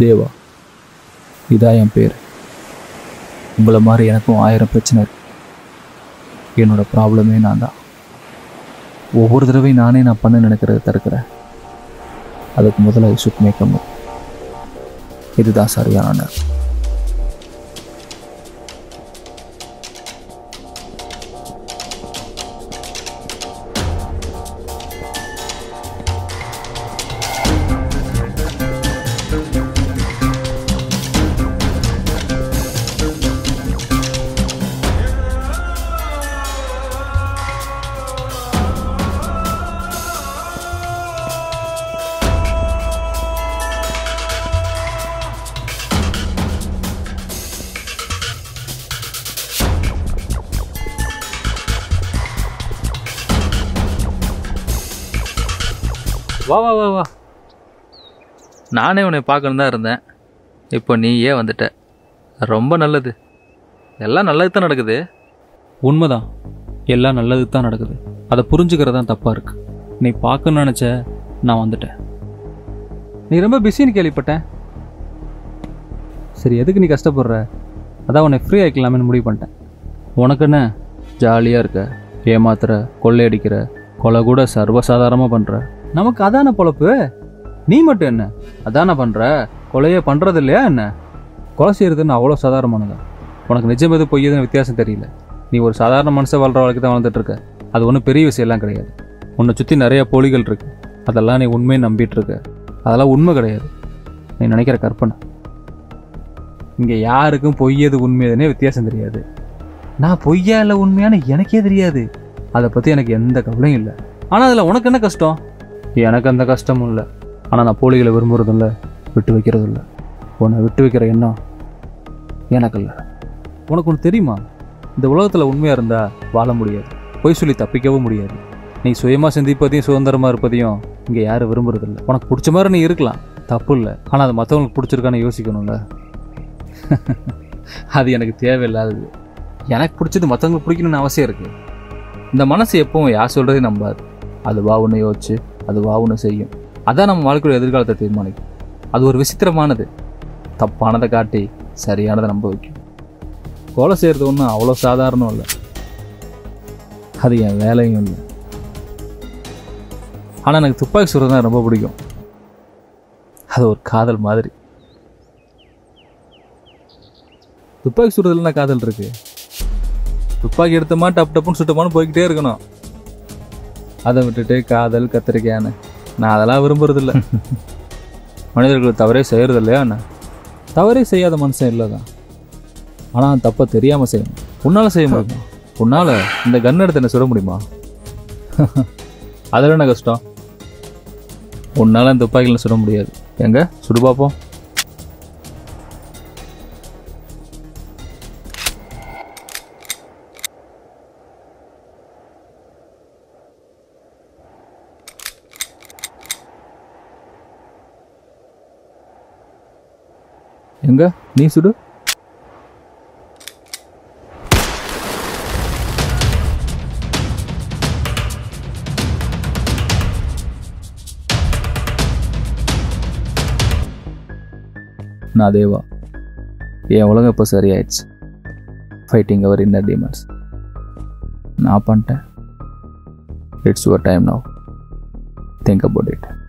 தேவா இதான் என் பேர் உங்களை மாதிரி எனக்கும் ஆயிரம் பிரச்சனை இருக்கு என்னோட ப்ராப்ளமே நான் தான் ஒவ்வொரு தடவையும் நானே நான் பண்ண நினைக்கிறத தடுக்கிறேன் அதுக்கு முதல்ல ஐ சுட் மேக் இதுதான் சரியான நேரம் வா வா வா வா நானே உன்னை பார்க்கணும் தான் இருந்தேன் இப்போ நீ ஏன் வந்துட்ட ரொம்ப நல்லது எல்லாம் நல்லது தான் நடக்குது உண்மைதான் எல்லாம் நல்லது தான் நடக்குது அதை புரிஞ்சுக்கிறது தான் தப்பாக இருக்கு நீ பார்க்கணும்னு நினச்ச நான் வந்துட்டேன் நீ ரொம்ப பிஸின்னு கேள்விப்பட்டேன் சரி எதுக்கு நீ கஷ்டப்படுற அதான் உன்னை ஃப்ரீ ஆகிக்கலாமேன்னு முடிவு பண்ணிட்டேன் உனக்கு என்ன ஜாலியாக இருக்க ஏமாத்துற கொள்ளையடிக்கிற கொலை கூட சர்வசாதாரணமாக பண்ணுற நமக்கு அதான பொழப்பு நீ மட்டும் என்ன அதானே பண்ணுற கொலையே பண்ணுறது இல்லையா என்ன கொலை செய்கிறதுன்னு அவ்வளோ சாதாரணமானதா உனக்கு நிஜம் எது பொய் எதுன்னு வித்தியாசம் தெரியல நீ ஒரு சாதாரண மனுஷன் வாழ்கிற வாழ்க்கை தான் வாழ்ந்துட்டு இருக்க அது ஒன்றும் பெரிய விஷயம்லாம் கிடையாது உன்னை சுற்றி நிறைய போலிகள் இருக்கு அதெல்லாம் நீ உண்மையை நம்பிட்டு இருக்க அதெல்லாம் உண்மை கிடையாது நீ நினைக்கிற கற்பனை இங்கே யாருக்கும் பொய்யது உண்மையதுனே வித்தியாசம் தெரியாது நான் பொய்யா இல்லை உண்மையான எனக்கே தெரியாது அதை பற்றி எனக்கு எந்த கவலையும் இல்லை ஆனால் அதில் உனக்கு என்ன கஷ்டம் எனக்கு அந்த கஷ்டமும் இல்லை ஆனால் நான் போலிகளை விரும்புறதும் இல்லை விட்டு வைக்கிறதும் இல்லை உன்னை விட்டு வைக்கிற எண்ணம் எனக்கு இல்லை உனக்கு ஒன்று தெரியுமா இந்த உலகத்தில் உண்மையாக இருந்தால் வாழ முடியாது பொய் சொல்லி தப்பிக்கவும் முடியாது நீ சுயமாக சிந்திப்பதையும் சுதந்திரமாக இருப்பதையும் இங்கே யாரும் விரும்புறதில்ல உனக்கு பிடிச்ச மாதிரி நீ இருக்கலாம் தப்பு இல்லை ஆனால் அது மற்றவங்களுக்கு பிடிச்சிருக்கான்னு யோசிக்கணும்ல அது எனக்கு தேவையில்லாதது எனக்கு பிடிச்சது மற்றவங்களுக்கு பிடிக்கணும்னு அவசியம் இருக்குது இந்த மனசு எப்பவும் யார் சொல்கிறதையும் நம்பாது அது வா ஒன்று யோசிச்சு அது வா ஒன்று செய்யும் அதான் நம்ம வாழ்க்கையோட எதிர்காலத்தை தீர்மானிக்கும் அது ஒரு விசித்திரமானது தப்பானதை காட்டி சரியானதை நம்ப வைக்கும் கொலை செய்கிறது ஒன்றும் அவ்வளோ சாதாரணம் இல்லை அது என் வேலையும் இல்லை ஆனால் எனக்கு துப்பாக்கி சுடுறது தான் ரொம்ப பிடிக்கும் அது ஒரு காதல் மாதிரி துப்பாக்கி சுடுறதுல காதல் இருக்கு துப்பாக்கி எடுத்தமா டப் டப்புன்னு சுட்டமான்னு போய்கிட்டே இருக்கணும் அதை விட்டுட்டு காதல் கத்திரிக்கான்னு நான் அதெல்லாம் விரும்புறதில்ல மனிதர்கள் தவறே செய்கிறது இல்லையா என்ன தவறே செய்யாத மனுஷன் இல்லை தான் ஆனால் தப்பை தெரியாமல் செய்யணும் உன்னால் செய்ய முடியுமா உன்னால் இந்த கன் எடுத்து என்ன சுட முடியுமா அதில் என்ன கஷ்டம் உன்னால் இந்த துப்பாக்கியில் சுட முடியாது எங்க சுடு பார்ப்போம் எங்க நீ சுடு நான் தேவா என் உலகம் இப்போ சரியாயிடுச்சு ஃபைட்டிங் அவர் இன்னர் டீமன்ஸ் நான் பண்ணிட்டேன் it's your time now think about it